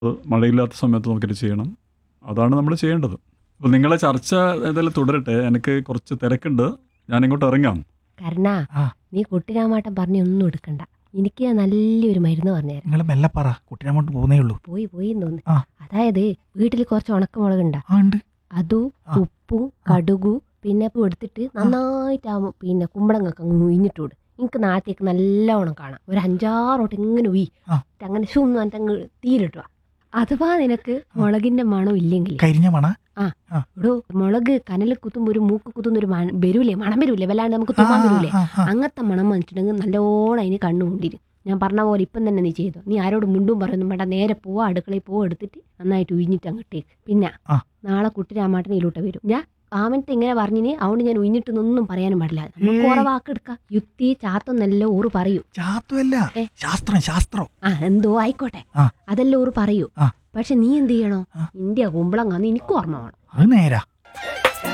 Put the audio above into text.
അത് മഴയില്ലാത്ത സമയത്ത് നോക്കിയിട്ട് ചെയ്യണം അതാണ് നമ്മൾ ചെയ്യേണ്ടത് അപ്പോൾ നിങ്ങളെ ചർച്ച ഏതായാലും തുടരട്ടെ എനിക്ക് കുറച്ച് തിരക്കുണ്ട് ഞാൻ ഇങ്ങോട്ട് ഇറങ്ങാം കരുണ ആ. നീ കുട്ടിരാമാട്ടം പറഞ്ഞ ഒന്നും എടുക്കണ്ട എനിക്ക് ഞാൻ നല്ലൊരു മരുന്ന് പറഞ്ഞുതരാം നിങ്ങൾ മെല്ലെ പറ കുട്ടിനങ്ങോട്ട് പോകുന്നേ ഉള്ളൂ പോയി പോയി എന്ന് തോന്നി ആ. അതായത് വീട്ടിൽ കുറച്ച് ഉണക്കമുളകുണ്ട ആ ഉണ്ട് അതും ആ. ഉപ്പും കടുകും പിന്നെ ഇപ്പൊ എടുത്തിട്ട് നന്നായിട്ട് ആ പിന്നെ കുമ്പളങ്ങൊക്കെ അങ്ങ് ഉയിഞ്ഞിട്ട് വിടും എനിക്ക് നാളത്തേക്ക് നല്ലോണം കാണാം ഒരു അഞ്ചാറോട്ട് ഇങ്ങനെ ഉയി ആ. അങ്ങനെ ഷൂന്ന് പറഞ്ഞിട്ട് അങ്ങ് തീരിട്ടുക അഥവാ നിനക്ക് മുളകിന്റെ മണം ഇല്ലെങ്കിൽ കരിഞ്ഞ മണ എടോ മുളക് കനലിൽ കുത്തുമ്പോ ഒരു മൂക്ക് കുത്തുന്ന ഒരു മണം വരൂലേ മണം വരൂലേ വല്ലാണ്ട് നമുക്ക് തുമ്മാൻ വരൂലേ ആ, ആ. അങ്ങനത്തെ മണം വന്നിട്ടുണ്ടെങ്കിൽ നല്ലോണം അതിന് കണ്ണു കൊണ്ടിരും ഞാൻ പറഞ്ഞ പോലെ ഇപ്പം തന്നെ നീ ചെയ്തോ നീ ആരോട് മുണ്ടും പറയുന്നു വേണ്ട നേരെ പോവാ അടുക്കളയിൽ പോവാ എടുത്തിട്ട് നന്നായിട്ട് ഉഴിഞ്ഞിട്ട് അങ്ങോട്ടേക്ക് പിന്നെ ആ. നാളെ കുട്ടി രാമാട്ടൻ ഇതിലോട്ട് വരും ഞാൻ ആമനത്തെ ഇങ്ങനെ പറഞ്ഞിന് അതുകൊണ്ട് ഞാൻ ഉഴിഞ്ഞിട്ടൊന്നും പറയാനും പാടില്ല നമുക്ക് ഏയ്. കുറെ വാക്കെടുക്കാം യുക്തി ചാത്തൊന്നല്ല ഊറ് പറയൂ ചാത്തുമല്ല ഏ. ശാസ്ത്രം ശാസ്ത്രം ആ എന്തോ ആയിക്കോട്ടെ ആ. അതെല്ലാം ഊറ് പറയൂ ആ. പക്ഷെ നീ എന്ത് ചെയ്യണോ ആ. ഇന്ത്യ കുമ്പളങ്ങാന്ന് എനിക്ക് ഓർമ്മ വേണം അത് നേരാ